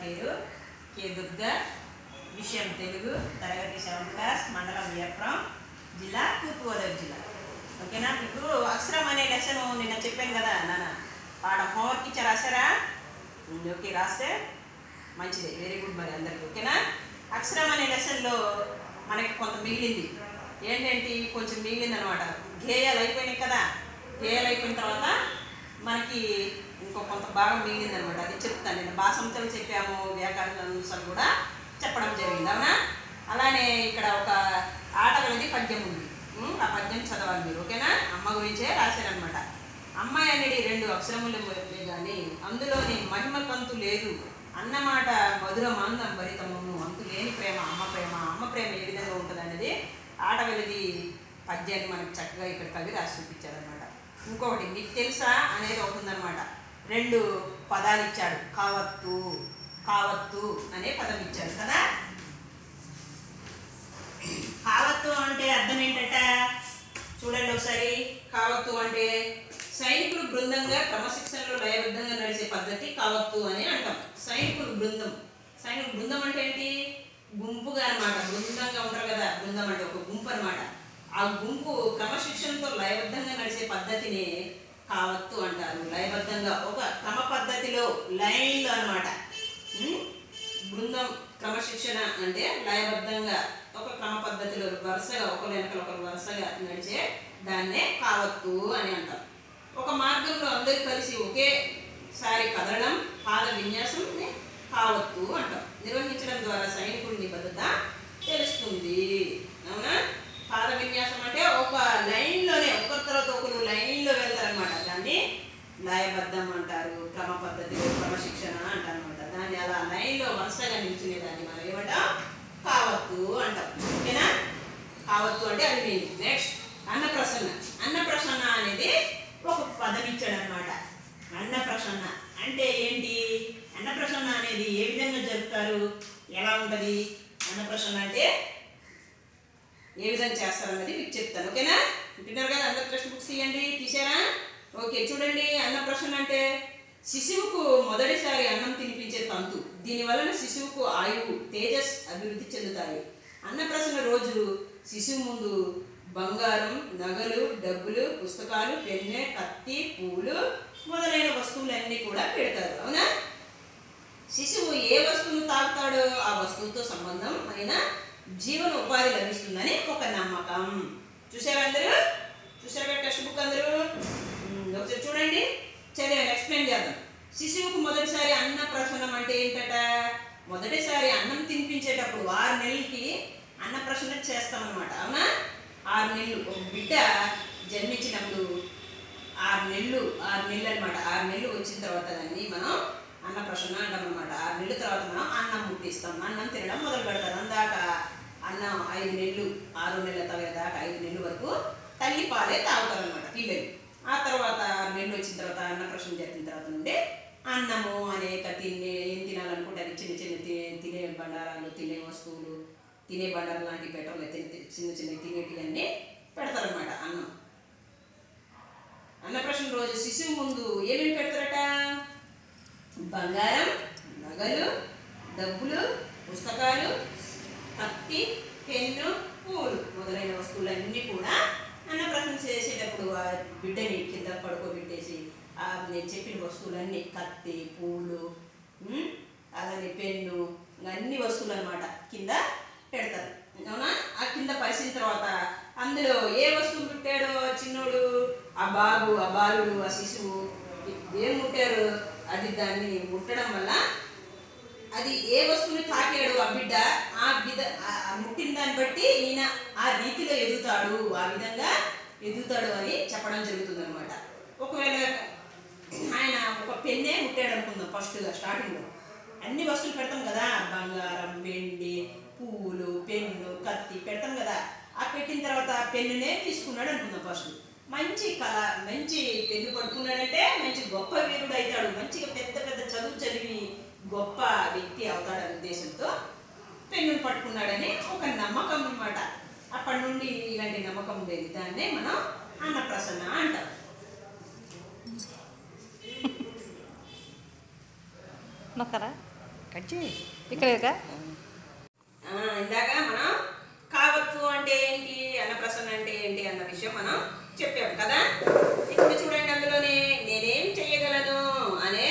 పేరు కే దుర్గా విషయం తెలుగు తరగతి సెవెంత్ క్లాస్ మండలం వియప్రం జిల్లా తూర్పుగోదావరి జిల్లా ఓకేనా ఇప్పుడు అక్షరం అనే లెసన్ నిన్న చెప్పాను కదా నాన్న పాఠం హోంవర్క్ ఇచ్చి రాశారా ఉమ్, ఓకే రాస్తే మంచిది వెరీ గుడ్ మరి అందరికీ ఓకేనా అక్షరం అనే లెసన్లో మనకి కొంత మిగిలింది ఏంటంటే కొంచెం మిగిలింది అనమాట గేయాలు అయిపోయినాయి కదా గేయాలు అయిపోయిన తర్వాత మనకి ఇంకో కొంత భాగం మిగిలింది అనమాట అది చెప్తాను నేను భాషంతలు చెప్పాము వ్యాకరణ అంశాలు కూడా చెప్పడం జరిగింది అవునా అలానే ఇక్కడ ఒక ఆట అనేది పద్యం ఉంది ఉమ్, ఆ పద్యం చదవాలి మీరు ఓకేనా అమ్మ గురించే రాశారనమాట అమ్మాయి అనేది రెండు అక్షరములు కానీ అందులోని మహిమ కంతు లేదు అన్నమాట మధుర మాందం భరితము అంతు లేని ప్రేమ అమ్మ ప్రేమ అమ్మ ప్రేమ ఏ విధంగా ఉంటుంది అనేది ఆట వెలిది పద్యాన్ని మనకు చక్కగా ఇక్కడ కవి రాసి చూపించారనమాట ఇంకొకటి మీకు తెలుసా అనేది ఒకటి ఉందన్నమాట రెండు పదాలు ఇచ్చాడు కావత్తు కావత్తు అనే పదం ఇచ్చాడు కదా కావత్తు అంటే అర్థం ఏంటట చూడండి ఒకసారి కావత్తు అంటే సైనికులు బృందంగా క్రమశిక్షణలో లయబద్ధంగా నడిచే పద్ధతి కావత్తు అని అంటాం సైనికులు బృందం సైనిక బృందం అంటే ఏంటి గుంపుగా అన్నమాట బృందంగా ఉంటారు కదా బృందం అంటే ఒక గుంపు అన్నమాట ఆ గుంపు క్రమశిక్షణతో లయబద్ధంగా నడిచే పద్ధతిని కావత్తు అంటారు లయబద్ధంగా ఒక క్రమ పద్ధతిలో లైన్లో అన్నమాట ఉం? బృందం క్రమశిక్షణ అంటే లయబద్ధంగా ఒక క్రమ పద్ధతిలో వరుసగా ఒకరు వెనకలు ఒకరు వరుసగా నడిచే దాన్నే కావత్తు అని అంటాం ఒక మార్గంలో అందరూ కలిసి ఒకేసారి కదలడం పాద విన్యాసం కావత్తు అంటాం నిర్వహించడం ద్వారా సైనికుడి నిబద్ధత తెలుస్తుంది అవునా పాద విన్యాసం అంటే ఒక లైన్లోనే ఒకరి తర్వాత ఒకరు లైన్లో వెళ్తారనమాట దాన్ని లయబద్ధం అంటారు క్రమ పద్ధతిలో క్రమశిక్షణ అంటారు అనమాట దాన్ని అలా లైన్లో వరుసగా నిల్చునే దాన్ని మనం ఏమంటాం కావత్తు అంటాం ఓకేనా కావత్తు అంటే అది మీనింగ్ నెక్స్ట్ అన్నప్రసన్న అన్నప్రసన్న అనేది ఒక పదం ఇచ్చాడు అనమాట అన్నప్రసన్న అంటే ఏంటి అన్నప్రసన్న అనేది ఏ విధంగా జరుపుతారు ఎలా ఉంటుంది అన్నప్రసన్న అంటే ఏ విధంగా చేస్తారన్నది మీకు చెప్తాను ఓకేనా వింటున్నారు కదా అందరు ప్రశ్న బుక్స్ తీయండి తీసారా ఓకే చూడండి అన్నప్రసన్న అంటే శిశువుకు మొదటిసారి అన్నం తినిపించే తంతు దీని వలన శిశువుకు ఆయువు తేజస్ అభివృద్ధి చెందుతాయి అన్నప్రసన్న రోజు శిశువు ముందు బంగారం నగలు డబ్బులు పుస్తకాలు పెన్నె కత్తి పూలు మొదలైన వస్తువులన్నీ కూడా పెడతారు అవునా శిశువు ఏ వస్తువును తాకుతాడో ఆ వస్తువుతో సంబంధం అయిన జీవన ఉపాధి లభిస్తుందని ఒక నమ్మకం చూసారా అందరూ చూసారా టెక్స్ట్ బుక్ అందరూ ఉమ్, ఒకసారి చూడండి చదివాను ఎక్స్ప్లెయిన్ చేద్దాం శిశువుకు మొదటిసారి అన్న ప్రసన్నం అంటే ఏంటట మొదటిసారి అన్నం తినిపించేటప్పుడు ఆరు నెలలకి అన్న ప్రసన్న చేస్తామన్నమాట అవునా ఆరు నెలలు ఒక బిడ్డ జన్మించినప్పుడు ఆరు నెలలు ఆరు నెలలు అనమాట ఆరు నెలలు వచ్చిన తర్వాత దాన్ని మనం అన్న ప్రసన్న అంటాం అనమాట ఆరు నెలల తర్వాత మనం అన్నం ముట్టిస్తాం అన్నం తినడం మొదలు పెడతారు అందాక అన్నం ఐదు నెలలు ఆరు నెలల తర్వాత దాకా ఐదు నెలల వరకు తల్లి పాలే తాగుతారు అనమాట పిల్లలు ఆ తర్వాత ఆరు నెలలు వచ్చిన తర్వాత అన్న ప్రసన్న జరిగిన తర్వాత నుండి అన్నము అనేక తినే ఏం తినాలనుకుంటే అది చిన్న చిన్న తినే తినే బండారాలు తినే వస్తువులు తినే బండారాలు లాంటివి పెట్టడం తినే చిన్న చిన్న తినేటివన్నీ పెడతారనమాట అన్నం అన్నప్రాశన రోజు శిశువు ముందు ఏమేమి పెడతారట బంగారం నగలు డబ్బులు పుస్తకాలు కత్తి పెన్ను పూలు మొదలైన వస్తువులన్నీ కూడా అన్నప్రాశన చేసేటప్పుడు ఆ బిడ్డని కింద పడుకోబెట్టేసి ఆ నేను చెప్పిన వస్తువులన్నీ కత్తి పూలు ఉమ్, అలానే పెన్ను ఇంకా అన్ని వస్తువులు అనమాట కింద పెడతారు అవునా ఆ కింద పరిచిన తర్వాత అందులో ఏ వస్తువు పుట్టాడో ఆ చిన్నోడు ఆ బాబు ఆ బాలుడు ఆ శిశువు ఏం ముట్టారు అది దాన్ని ముట్టడం వల్ల అది ఏ వస్తువుని తాకాడు ఆ బిడ్డ ఆ బిడ్డ ఆ- ఆ ముట్టిన దాన్ని బట్టి ఈయన ఆ రీతిలో ఎదుగుతాడు ఆ విధంగా ఎదుగుతాడు అని చెప్పడం జరుగుతుంది అనమాట ఒకవేళ ఆయన ఒక పెన్నే ముట్టాడు అనుకుందాం ఫస్ట్గా స్టార్టింగ్లో అన్ని వస్తువులు పెడతాం కదా బంగారం వెండి పువ్వులు పెన్ను కత్తి పెడతాం కదా ఆ పెట్టిన తర్వాత ఆ పెన్నునే తీసుకున్నాడు అనుకుందాం ఫస్ట్ మంచి కళ మంచి పెన్ను పట్టుకున్నాడంటే మంచి గొప్ప వీరుడు అవుతాడు మంచిగా పెద్ద పెద్ద చదువు చదివి గొప్ప వ్యక్తి అవుతాడనే ఉద్దేశంతో పెన్నును పట్టుకున్నాడని ఒక నమ్మకం అన్నమాట అప్పటి నుండి ఇలాంటి నమ్మకం ఉండేది దాన్నే మనం అన్నప్రసన్న అంటాం నొక్కరా కట్ చేయి ఇక్కడ ఆ, ఇందాక మనం కావచ్చు అంటే ఏంటి అన్నప్రసన్న అంటే ఏంటి అన్న విషయం మనం చెప్పాం కదా ఇప్పుడు చూడండి అందులోనే నేనేం చెయ్యగలను అనే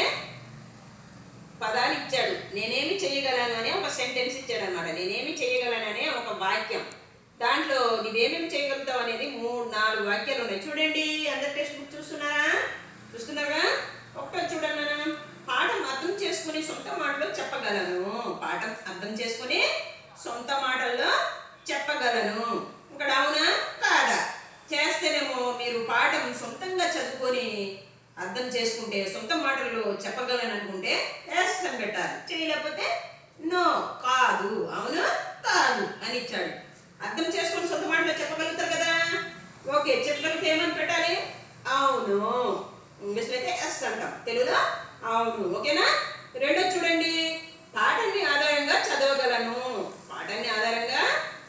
పదాలు ఇచ్చాడు నేనేమి చేయగలను అనే ఒక సెంటెన్స్ ఇచ్చాడు అనమాట నేనేమి చేయగలను అనే ఒక వాక్యం దాంట్లో నువ్వేమేమి చేయగలుగుతావు అనేది మూడు నాలుగు వాక్యాలు ఉన్నాయి చూడండి అందరు టెక్స్ట్ బుక్ చూస్తున్నారా చూస్తున్నారా ఒకటో చూడండి నాన్న. పాఠం అర్థం చేసుకుని సొంత మాటలో చెప్పగలను పాఠం అర్థం చేసుకుని సొంత మాటల్లో చెప్పగలను ఇక్కడ అవునా కాదా చేస్తేనేమో మీరు పాఠం సొంతంగా చదువుకొని అర్థం చేసుకుంటే సొంత మాటల్లో చెప్పగలను అనుకుంటే ఎస్ అని పెట్టాలి చేయలేకపోతే నో కాదు అవును కాదు అని ఇచ్చాడు అర్థం చేసుకొని సొంత మాటలో చెప్పగలుగుతారు కదా ఓకే చెప్పగలిగితే ఏమని పెట్టాలి అవును ఇంగ్లీష్లో అయితే ఎస్ అంటాం తెలుగులో అవును ఓకేనా రెండో చూడండి పాఠాన్ని ఆధారంగా చదవగలను పాఠాన్ని ఆధారంగా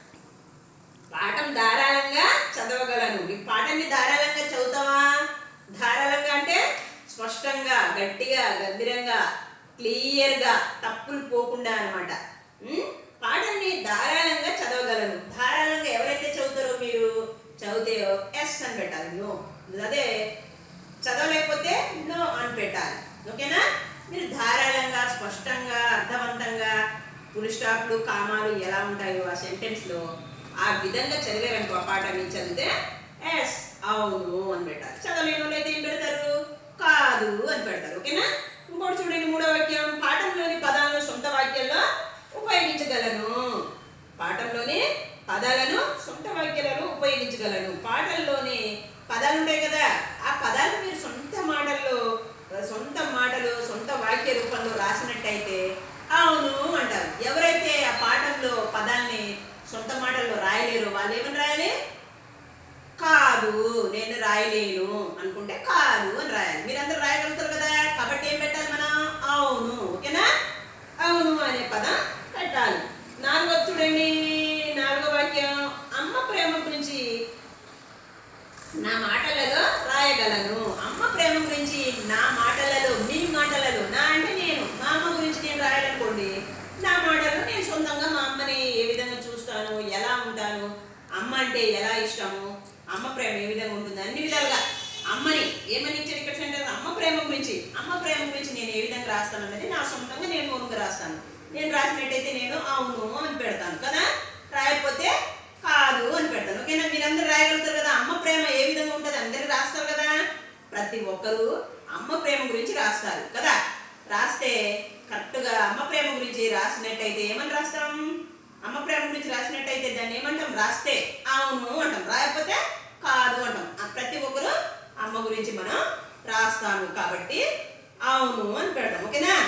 పాఠం ధారాళంగా చదవగలను ఈ పాఠాన్ని ధారాళంగా చదువుతావా ధారాళంగా అంటే స్పష్టంగా గట్టిగా గంభీరంగా క్లియర్గా తప్పులు పోకుండా అనమాట పాఠాన్ని ధారాళంగా చదవగలను ధారాళంగా ఎవరైతే చదువుతారో మీరు చదివితే ఎస్ అని పెట్టాలి నో అదే చదవలేకపోతే నో అని పెట్టాలి ఓకేనా మీరు ధారాళంగా స్పష్టంగా అర్థవంతంగా ఫుల్ స్టాప్లు కామాలు ఎలా ఉంటాయో ఆ సెంటెన్స్లో ఆ విధంగా చదివారనుకో ఆ పాఠాన్ని చదివితే ఎస్ అవును అని పెట్టాలి చదవలేని వాళ్ళు అయితే ఏం పెడతారు కాదు అని పెడతారు ఓకేనా ఇంకోటి చూడండి మూడో వాక్యం పాఠంలోని పదాలను సొంత వాక్యాల్లో ఉపయోగించగలను పాఠంలోని పదాలను సొంత వాక్యాలను ఉపయోగించగలను పాటల్లోని పదాలు ఉంటాయి కదా ఆ పదాలు మీరు సొంత మాటల్లో సొంత మాటలు సొంత వాక్య రూపంలో రాసినట్టయితే అవును అంటారు ఎవరైతే ఆ పాఠంలో పదాల్ని సొంత మాటల్లో రాయలేరు వాళ్ళు ఏమని రాయాలి కాదు నేను రాయలేను అనుకుంటే కాదు అని రాయాలి మీరందరూ రాయగలుగుతారు కదా కాబట్టి ఏం పెట్టాలి మనం అవును ఓకేనా అవును అనే పదం పెట్టాలి నాలుగో చూడండి నాలుగో వాక్యం అమ్మ ప్రేమ గురించి నా మాటలలో రాయగలను అమ్మ ప్రేమ గురించి నా మాటలలో మీ మాటలలో నా అంటే నేను మా అమ్మ గురించి నేను రాయాలనుకోండి నా మాటల్లో నేను సొంతంగా మా అమ్మని ఏ విధంగా చూస్తాను ఎలా ఉంటాను అమ్మ అంటే ఎలా ఇష్టము అమ్మ ప్రేమ ఏ విధంగా ఉంటుంది అన్ని విధాలుగా అమ్మని ఏమని ఇచ్చాడు ఇక్కడ సెంటర్ అమ్మ ప్రేమ గురించి అమ్మ ప్రేమ గురించి నేను ఏ విధంగా రాస్తాను అనేది నా సొంతంగా నేను ఓన్గా రాస్తాను నేను రాసినట్టయితే నేను అవును అని పెడతాను కదా రాయకపోతే కాదు అని పెడతాను ఓకేనా మీరందరూ రాయగలుగుతారు కదా అమ్మ ప్రేమ ఏ విధంగా ఉంటుంది అందరూ రాస్తారు కదా ప్రతి ఒక్కరూ అమ్మ ప్రేమ గురించి రాస్తారు కదా రాస్తే కరెక్ట్గా అమ్మ ప్రేమ గురించి రాసినట్టయితే ఏమని రాస్తాం అమ్మ ప్రేమ గురించి రాసినట్టయితే దాన్ని ఏమంటాం రాస్తే అవును అంటాం రాయకపోతే కాదు అంటాం ఆ ప్రతి ఒక్కరు అమ్మ గురించి మనం రాస్తాము కాబట్టి అవును అని పెడతాం ఓకేనా